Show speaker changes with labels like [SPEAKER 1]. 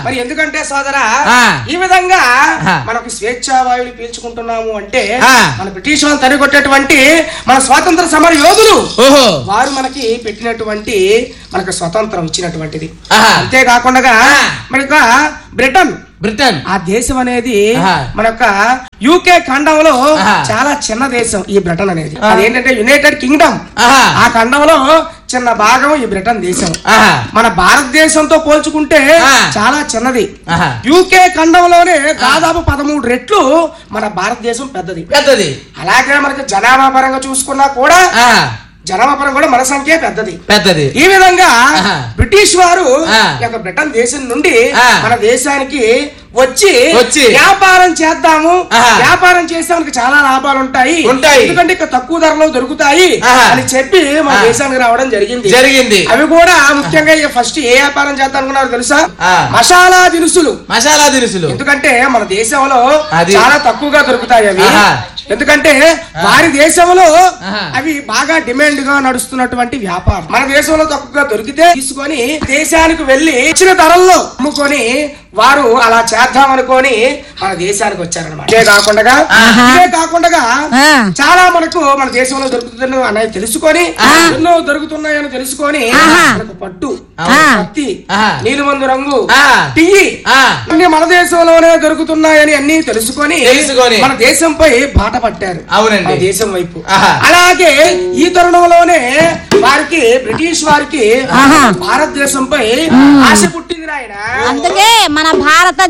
[SPEAKER 1] మరి ఎందుకంటే సోదరా
[SPEAKER 2] ఆ.
[SPEAKER 1] ఈ విధంగా
[SPEAKER 2] ఆ.
[SPEAKER 1] మనకు స్వేచ్ఛా వాయువులు పీల్చుకుంటున్నాము అంటే
[SPEAKER 2] ఆ.
[SPEAKER 1] మన బ్రిటిష్ వాళ్ళు తరిగొట్టేటువంటి మన స్వాతంత్ర సమర యోధులు
[SPEAKER 2] ఓహో
[SPEAKER 1] వారు మనకి పెట్టినటువంటి మనకు స్వతంత్రం ఇచ్చినటువంటిది
[SPEAKER 2] ఆహా.
[SPEAKER 1] అంతేకాకుండా
[SPEAKER 2] ఆ.
[SPEAKER 1] మరి యొక్క బ్రిటన్
[SPEAKER 2] బ్రిటన్
[SPEAKER 1] ఆ దేశం అనేది
[SPEAKER 2] ఆహా.
[SPEAKER 1] మన యొక్క యూకే ఖండంలో
[SPEAKER 2] ఆహా.
[SPEAKER 1] చాలా చిన్న దేశం ఈ బ్రిటన్ అనేది
[SPEAKER 2] ఆ.
[SPEAKER 1] అదేంటంటే యునైటెడ్ కింగ్డమ్
[SPEAKER 2] ఆహా.
[SPEAKER 1] ఆ ఖండంలో చిన్న భాగం ఈ బ్రిటన్ దేశం
[SPEAKER 2] ఆహా
[SPEAKER 1] మన భారతదేశంతో పోల్చుకుంటే
[SPEAKER 2] ఆ.
[SPEAKER 1] చాలా చిన్నది
[SPEAKER 2] ఆహా
[SPEAKER 1] యూకే ఖండంలోనే దాదాపు పదమూడు రెట్లు మన భారతదేశం పెద్దది
[SPEAKER 2] పెద్దది
[SPEAKER 1] అలాగే మనకి జనాభా పరంగా చూసుకున్నా కూడా
[SPEAKER 2] ఆ
[SPEAKER 1] జనాభా పరంగా కూడా మన సంఖ్య పెద్దది
[SPEAKER 2] పెద్దది
[SPEAKER 1] ఈ విధంగా
[SPEAKER 2] ఆహా.
[SPEAKER 1] బ్రిటిష్ వారు
[SPEAKER 2] ఆ.
[SPEAKER 1] ఈ యొక్క బ్రిటన్ దేశం నుండి
[SPEAKER 2] ఆ.
[SPEAKER 1] మన దేశానికి వచ్చి
[SPEAKER 2] వచ్చి
[SPEAKER 1] వ్యాపారం చేద్దాము
[SPEAKER 2] ఆహా.
[SPEAKER 1] వ్యాపారం చేస్తే మనకి చాలా లాభాలు ఉంటాయి
[SPEAKER 2] ఉంటాయి.
[SPEAKER 1] ఎందుకంటే ఇక్కడ తక్కువ ధరలో దొరుకుతాయి
[SPEAKER 2] ఆహా.
[SPEAKER 1] అని చెప్పి మన
[SPEAKER 2] ఆ.
[SPEAKER 1] దేశానికి రావడం జరిగింది
[SPEAKER 2] జరిగింది
[SPEAKER 1] అవి కూడా ముఖ్యంగా ఇక ఫస్ట్ ఏ వ్యాపారం చేద్దాం అనుకున్నారో తెలుసా
[SPEAKER 2] ఆ.
[SPEAKER 1] మసాలా దినుసులు
[SPEAKER 2] మసాలా దినుసులు
[SPEAKER 1] ఎందుకంటే మన దేశంలో
[SPEAKER 2] అది.
[SPEAKER 1] చాలా తక్కువగా దొరుకుతాయి అవి
[SPEAKER 2] ఆహా.
[SPEAKER 1] ఎందుకంటే వారి దేశంలో
[SPEAKER 2] ఆహా.
[SPEAKER 1] అవి బాగా డిమాండ్ గా నడుస్తున్నటువంటి వ్యాపారం మన దేశంలో తక్కువగా దొరికితే తీసుకొని దేశానికి వెళ్లి ఇచ్చిన ధరల్లో అమ్ముకొని వారు అలా చేద్దాం అనుకొని మన దేశానికి వచ్చారనమాట ఇదే కాకుండా ఇదే కాకుండా
[SPEAKER 3] ఆ.
[SPEAKER 1] చాలా మనకు మన దేశంలో దొరుకుతున్న అనేది తెలుసుకొని ఎన్నో దొరుకుతున్నాయని తెలుసుకొని
[SPEAKER 3] ఆహా.
[SPEAKER 1] మనకు పట్టు
[SPEAKER 2] ఆ.
[SPEAKER 1] కత్తి
[SPEAKER 2] ఆహా.
[SPEAKER 1] నీలిమందు రంగు
[SPEAKER 2] ఆ.
[SPEAKER 1] టియ్యి
[SPEAKER 2] ఆ
[SPEAKER 1] అన్ని మన దేశంలోనే దొరుకుతున్నాయని అన్ని తెలుసుకొని
[SPEAKER 2] తెలుసుకొని.
[SPEAKER 1] మన దేశంపై బాట పట్టారు
[SPEAKER 2] అవునండి.
[SPEAKER 1] మన దేశం వైపు
[SPEAKER 2] ఆహా.
[SPEAKER 1] అలాగే ఈ తరుణంలోనే వారికి బ్రిటిష్ వారికి
[SPEAKER 3] ఆహా.
[SPEAKER 1] భారతదేశంపై ఆశ పుట్టింది నాయన
[SPEAKER 3] అందుకే మన భారత